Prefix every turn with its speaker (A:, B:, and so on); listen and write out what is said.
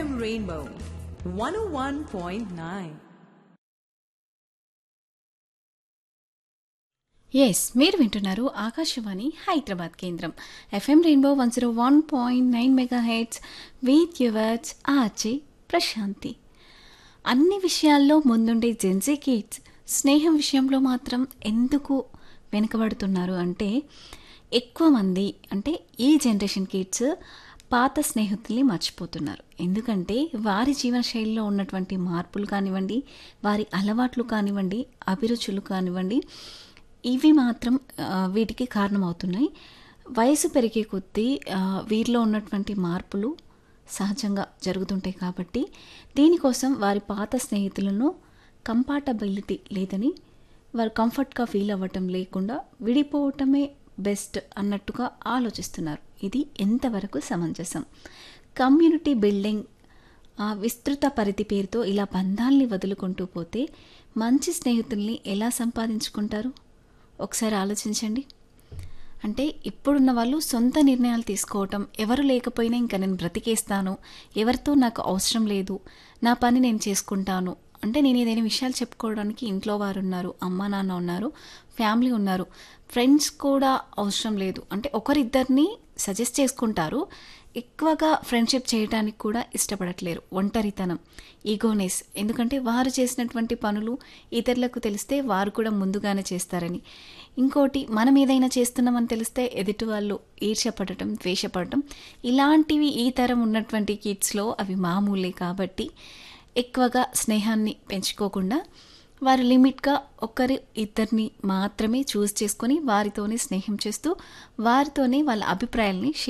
A: FM Rainbow 101.9.
B: Yes మీరు వింటున్నారు ఆకాశవాణి హైదరాబాద్ కేంద్రం FM rainbow one zero one point nine mega heads with yours RJ Prashanthi అన్ని విషయాల్లో ముందుండే జెన్జీ కిడ్స్ స్నేహం విషయంలో మాత్రం ఎందుకు వెనుకబడుతున్నారు అంటే ఎక్కువ మంది అంటే ఈ జనరేషన్ కిడ్స్ పాత స్నేహితుల్ని మర్చిపోతున్నారు ఎందుకంటే వారి జీవనశైలిలో ఉన్నటువంటి మార్పులు కానివ్వండి వారి అలవాట్లు కానివ్వండి అభిరుచులు కానివ్వండి ఇవి మాత్రం ఆ, వీటికి కారణమవుతున్నాయి వయసు పెరిగే కొద్దీ ఆ, వీరిలో ఉన్నటువంటి మార్పులు సహజంగా జరుగుతుంటాయి కాబట్టి దీనికోసం వారి పాత స్నేహితులను కంపాటబిలిటీ లేదని వారు కంఫర్ట్గా ఫీల్ అవ్వటం లేకుండా విడిపోవటమే బెస్ట్ అన్నట్టుగా ఆలోచిస్తున్నారు ఇది ఎంతవరకు సమంజసం కమ్యూనిటీ బిల్డింగ్ ఆ విస్తృత పరిధి పేరుతో ఇలా బంధాల్ని వదులుకుంటూ పోతే మంచి స్నేహితుల్ని ఎలా సంపాదించుకుంటారు ఒకసారి ఆలోచించండి అంటే ఇప్పుడున్న వాళ్ళు సొంత నిర్ణయాలు తీసుకోవటం ఎవరు లేకపోయినా ఇంకా నేను బ్రతికేస్తాను ఎవరితో నాకు అవసరం లేదు నా పని నేను చేసుకుంటాను అంటే నేను ఏదైనా విషయాలు చెప్పుకోవడానికి ఇంట్లో వారు ఉన్నారు అమ్మ నాన్న ఉన్నారు ఫ్యామిలీ ఉన్నారు ఫ్రెండ్స్ కూడా అవసరం లేదు అంటే ఒకరిద్దరిని సజెస్ట్ చేసుకుంటారు ఎక్కువగా ఫ్రెండ్షిప్ చేయడానికి కూడా ఇష్టపడట్లేరు ఒంటరితనం ఈగోనెస్ ఎందుకంటే వారు చేసినటువంటి పనులు ఇతరులకు తెలిస్తే వారు కూడా ముందుగానే చేస్తారని ఇంకోటి మనం ఏదైనా చేస్తున్నామని తెలిస్తే ఎదుటి వాళ్ళు ఈర్ష్యపడటం ద్వేషపడటం ఇలాంటివి ఈ తరం ఉన్నటువంటి కిడ్స్లో అవి మామూలే కాబట్టి ఎక్కువగా స్నేహాన్ని పెంచుకోకుండా వారు లిమిట్గా ఒకరి ఇద్దరిని మాత్రమే చూస్ చేసుకొని వారితోనే స్నేహం చేస్తూ వారితోనే వాళ్ళ అభిప్రాయాల్ని